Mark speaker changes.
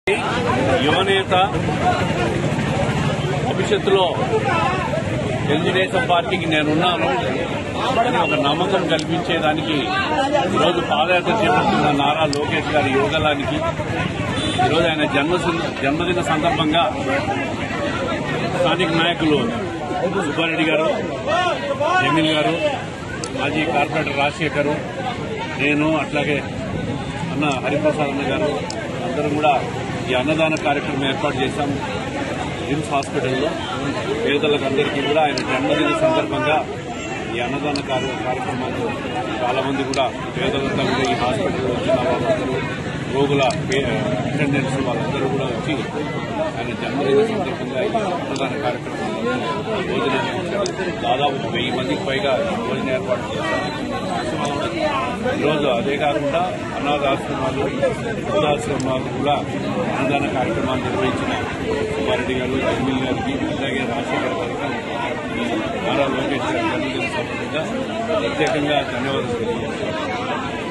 Speaker 1: యువనేత భవిష్యత్తులో తెలుగుదేశం పార్టీకి నేనున్నాను అని ఒక నమ్మకం కల్పించేదానికి ఈరోజు పాదయాత్ర చేపడుతున్న నారా లోకేష్ గారి యువగలానికి ఈరోజు ఆయన జన్మ జన్మదిన సందర్భంగా స్థానిక నాయకులు సుబ్బారెడ్డి గారు జమీల్ గారు మాజీ కార్పొరేటర్ రాజశేఖర్ నేను అట్లాగే అన్న హరిప్రసాద్ అన్న గారు అందరం కూడా ఈ అన్నదాన కార్యక్రమం ఏర్పాటు చేశాం రిమ్స్ హాస్పిటల్లో పేదలకు అందరికీ కూడా ఆయన జన్మదిన సందర్భంగా ఈ అన్నదాన కార్య- కార్యక్రమాలు చాలా మంది కూడా పేదలంతా కూడా ఈ హాస్పిటల్లో వచ్చిన వాళ్ళందరూ రోగుల అటెండెంట్స్ వాళ్ళందరూ కూడా వచ్చి ఆయన జన్మదిన సందర్భంగా ఈ అన్నదాన కార్యక్రమంలో భోజనం చేశారు. దాదాపు వెయ్యి మందికి పైగా భోజన ఏర్పాటు చేశారు ఈరోజు అదే కాకుండా అనాథాశ్రమాలు వృద్ధాశ్రమాలు కూడా అన్నదాన కార్యక్రమాలు నిర్వహించిన సుబ్బారెడ్డి గారు జమీల్ గారికి అలాగే రాజశేఖర్ గారికి ఈ నారా లోకేష్ గారి జన్మదిన సందర్భంగా ప్రత్యేకంగా ధన్యవాదాలు తెలియజేస్తున్నాను